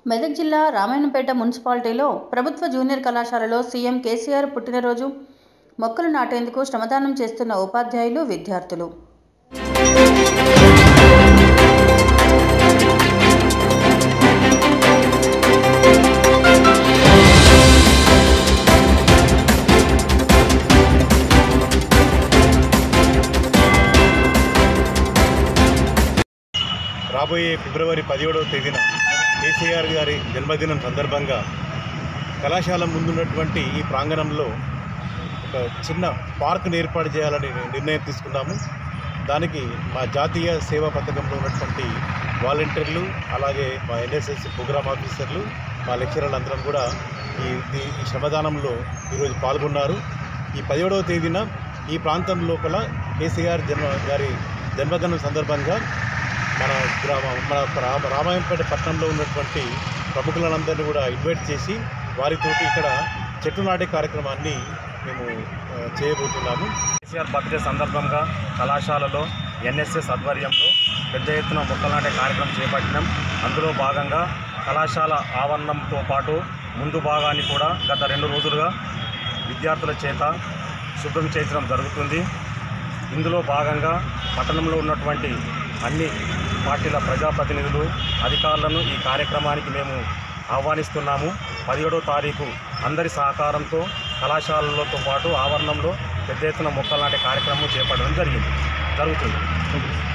మెదక్ జిల్లా రామాయణపేట మున్సిపాలిటీలో ప్రభుత్వ జూనియర్ కళాశాలలో సీఎం కేసీఆర్ పుట్టినరోజు మొక్కలు నాటేందుకు శ్రమదానం చేస్తున్న ఉపాధ్యాయులు విద్యార్థులు రాబోయే ఫిబ్రవరి పదిహేడవ తేదీన కేసీఆర్ గారి జన్మదినం సందర్భంగా కళాశాల ముందున్నటువంటి ఈ ప్రాంగణంలో ఒక చిన్న పార్క్ని ఏర్పాటు చేయాలని నిర్ణయం తీసుకున్నాము దానికి మా జాతీయ సేవా పథకంలో ఉన్నటువంటి వాలంటీర్లు అలాగే మా ఎన్ఎస్ఎస్ ప్రోగ్రామ్ ఆఫీసర్లు మా లెక్చరర్లు అందరం కూడా ఈ ఈ- ఈ శ్రమదానంలో ఈరోజు పాల్గొన్నారు ఈ పదిహేడవ తేదీన ఈ ప్రాంతం లోపల కేసీఆర్ జన్మ గారి జన్మదినం సందర్భంగా మన గ్రామం మన రామ రామాయంపేట పట్టణంలో ఉన్నటువంటి ప్రముఖులందరినీ కూడా ఇన్వైట్ చేసి వారితోటి ఇక్కడ చెట్టు నాటే కార్యక్రమాన్ని మేము ఆ, చేయబోతున్నాము కేసీఆర్ బర్త్డే సందర్భంగా కళాశాలలో ఎన్ఎస్ఎస్ ఆధ్వర్యంలో పెద్ద ఎత్తున మొక్కలు నాటే కార్యక్రమం చేపట్టినాం అందులో భాగంగా కళాశాల ఆవరణంతో పాటు ముందు భాగాన్ని కూడా గత రెండు రోజులుగా విద్యార్థుల చేత శుభ్రం చేయించడం జరుగుతుంది ఇందులో భాగంగా పట్టణంలో ఉన్నటువంటి అన్ని పార్టీల ప్రజాప్రతినిధులు అధికారులను ఈ కార్యక్రమానికి మేము ఆహ్వానిస్తున్నాము పదిహేడో తారీఖు అందరి సహకారంతో కళాశాలలతో పాటు ఆవరణంలో పెద్ద ఎత్తున మొక్కలు నాటే కార్యక్రమం చేపట్టడం జరిగింది జరుగుతుంది